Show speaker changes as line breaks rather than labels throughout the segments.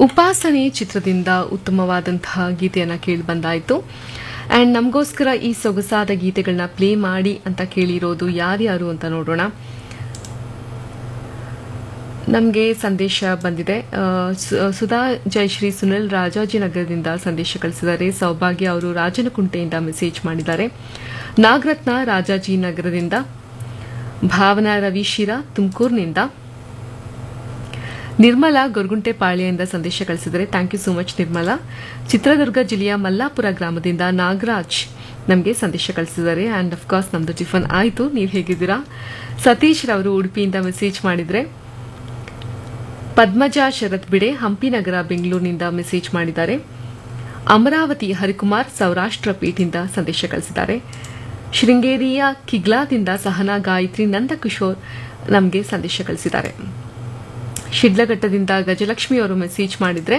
ಉಪಾಸನೆ ಚಿತ್ರದಿಂದ ಉತ್ತಮವಾದಂತಹ ಗೀತೆಯನ್ನ ಕೇಳಿ ಬಂದಾಯ್ತು ಅಂಡ್ ನಮಗೋಸ್ಕರ ಈ ಸೊಗಸಾದ ಗೀತೆಗಳನ್ನ ಪ್ಲೇ ಮಾಡಿ ಅಂತ ಕೇಳಿರೋದು ಯಾರ್ಯಾರು ಅಂತ ನೋಡೋಣ ನಮಗೆ ಸಂದೇಶ ಬಂದಿದೆ ಆ, ಸು- ಸುಧಾ ಜಯಶ್ರೀ ಸುನಿಲ್ ರಾಜಾಜಿನಗರದಿಂದ ಸಂದೇಶ ಕಳಿಸಿದ್ದಾರೆ ಸೌಭಾಗ್ಯ ಅವರು ರಾಜನಕುಂಟೆಯಿಂದ ಮೆಸೇಜ್ ಮಾಡಿದ್ದಾರೆ ನಾಗರತ್ನ ರಾಜಾಜಿನಗರದಿಂದ ಭಾವನಾ ರವಿಶಿರ ತುಮಕೂರಿನಿಂದ ನಿರ್ಮಲಾ ಗೊರಗುಂಟೆಪಾಳ್ಯದಿಂದ ಸಂದೇಶ ಕಳಿಸಿದರೆ thank you so much Nirmala Chitradurga ಜಿಲ್ಲೆಯ ಮಲ್ಲಾಪುರ ಗ್ರಾಮದಿಂದ ನಾಗರಾಜ್ ನಮಗೆ ಸಂದೇಶ ಕಳಿಸಿದ್ದಾರೆ ಅಂಡ್ ಅಫ್ಕೋರ್ಸ್ ನಮ್ದು ಟಿಫನ್ ಆಯಿತು ನೀವು ಹೇಗಿದ್ದೀರಾ ಸತೀಶ್ ರವರು ಉಡುಪಿಯಿಂದ ಮೆಸೇಜ್ ಮಾಡಿದ್ರೆ ಪದ್ಮಜಾ ಶರತ್ ಬಿಡೆ ಹಂಪಿ ನಗರ ಬೆಂಗಳೂರಿನಿಂದ ಮೆಸೇಜ್ ಮಾಡಿದ್ದಾರೆ ಅಮರಾವತಿ ಹರಿಕುಮಾರ್ ಸೌರಾಷ್ಟ್ರ ಪೀಠಿಂದ ಸಂದೇಶ ಕಳಿಸಿದ್ದಾರೆ ಶೃಂಗೇರಿಯ ಕಿಗ್ಲಾದಿಂದ ಸಹನಾ ಗಾಯತ್ರಿ ನಂದಕಿಶೋರ್ ನಮಗೆ ಸಂದೇಶ ಕಳಿಸಿದ್ದಾರೆ ಶಿಡ್ಲಘಟ್ಟದಿಂದ ಗಜಲಕ್ಷ್ಮಿ ಅವರು ಮೆಸೇಜ್ ಮಾಡಿದ್ರೆ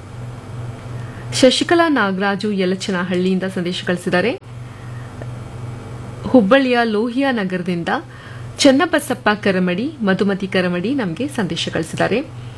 ಶಶಿಕಲಾ ನಾಗರಾಜು ಯಲಚನಹಳ್ಳಿಯಿಂದ ಸಂದೇಶ ಕಳಿಸಿದ್ದಾರೆ ಹುಬ್ಬಳ್ಳಿಯ ಲೋಹಿಯಾ ನಗರದಿಂದ ಚನ್ನಬಸಪ್ಪ ಕರಮಡಿ ಮಧುಮತಿ ಕರಮಡಿ ನಮಗೆ ಸಂದೇಶ ಕಳಿಸಿದ್ದಾರೆ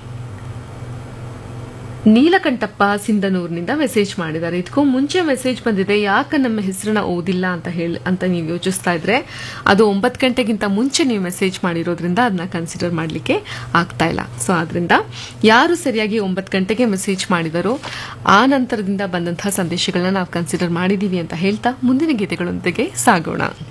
ನೀಲಕಂಠಪ್ಪ ಸಿಂಧನೂರಿನಿಂದ ಮೆಸೇಜ್ ಮಾಡಿದ್ದಾರೆ ಇದಕ್ಕೂ ಮುಂಚೆ ಮೆಸೇಜ್ ಬಂದಿದೆ ಯಾಕೆ ನಮ್ಮ ಹೆಸರನ್ನ ಓದಿಲ್ಲ ಅಂತ ಹೇಳಿ ಅಂತ ನೀವು ಯೋಚಿಸ್ತಾ ಇದ್ರೆ ಅದು ಒಂಬತ್ತು ಗಂಟೆಗಿಂತ ಮುಂಚೆ ನೀವು ಮೆಸೇಜ್ ಮಾಡಿರೋದ್ರಿಂದ ಅದನ್ನ ಕನ್ಸಿಡರ್ ಮಾಡಲಿಕ್ಕೆ ಆಗ್ತಾ ಇಲ್ಲ ಸೊ ಆದ್ರಿಂದ ಯಾರು ಸರಿಯಾಗಿ ಒಂಬತ್ತು ಗಂಟೆಗೆ ಮೆಸೇಜ್ ಮಾಡಿದರೋ ಆ ನಂತರದಿಂದ ಬಂದಂತಹ ಸಂದೇಶಗಳನ್ನ ನಾವು ಕನ್ಸಿಡರ್ ಮಾಡಿದೀವಿ ಅಂತ ಹೇಳ್ತಾ ಮುಂದಿನ ಗೀತೆಗಳೊಂದಿಗೆ ಸಾಗೋಣ